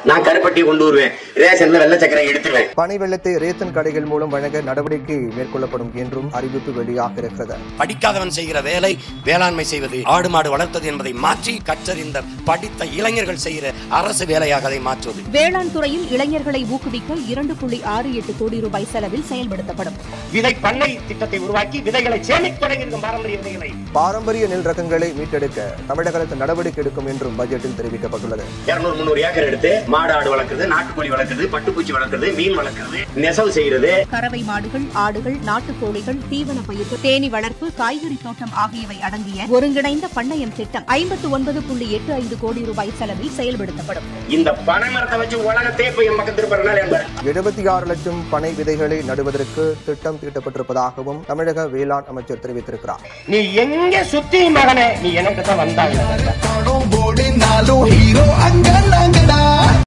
நான் கருப்பட்டி கொண்டு வருவேன் ரேஷன்ல வெள்ளை சக்கரை எடுத்துருவேன் பனை வெள்ளத்தை ரேஷன் கடைகள் மூலம் வழங்க நடவடிக்கை மேற்கொள்ளப்படும் என்றும் அறிவிப்பு வெளியாக இருக்கிறது படிக்காதவன் செய்கிற வேலை வேளாண்மை செய்வது ஆடு மாடு வளர்த்தது என்பதை மாற்றி கற்றறிந்த படித்த இளைஞர்கள் செய்கிற அரசு வேலையாக அதை மாற்றுவது வேளாண் துறையில் இளைஞர்களை ஊக்குவிக்க இரண்டு புள்ளி ஆறு எட்டு கோடி ரூபாய் செலவில் செயல்படுத்தப்படும் விதை பண்ணை திட்டத்தை உருவாக்கி விதைகளை சேமித்து தொடங்கியிருக்கும் பாரம்பரிய விதைகளை பாரம்பரிய நெல் ரகங்களை மீட்டெடுக்க தமிழக அரசு நடவடிக்கை எடுக்கும் என்றும் பட்ஜெட்டில் தெரிவிக்கப்பட்டுள்ளது இருநூறு முந்நூறு ஏக்கர் எடுத்து மாடு ஆடு வளர்க்குறது நாட்டுக்கோழி வளர்க்குறது பட்டுப்பூச்சி வளர்க்குறது மீன் வளர்க்குறது நெசவு செய்யறது கறவை மாடுகள் ஆடுகள் நாட்டுக்கோழிகள் தீவன பயிர்கள் தேனி வளர்ப்பு காய்கறி தோட்டம் ஆகியவை அடங்கிய ஒருங்கிணைந்த பண்ணையம் திட்டம் ஐம்பத்து ஒன்பது புள்ளி எட்டு ஐந்து கோடி ரூபாய் செலவில் செயல்படுத்தப்படும் இந்த பனை மரத்தை வச்சு உலகத்தே போய் என் பக்கம் திருப்பறனால என்பார் எழுபத்தி ஆறு லட்சம் பனை விதைகளை நடுவதற்கு திட்டம் தீட்டப்பட்டிருப்பதாகவும் தமிழக வேளாண் அமைச்சர் தெரிவித்திருக்கிறார் நீ எங்க சுத்தி மகனே நீ எனக்கு தான் வந்தாங்க படம் ஓடினாலும் ஹீரோ அங்க நாங்கடா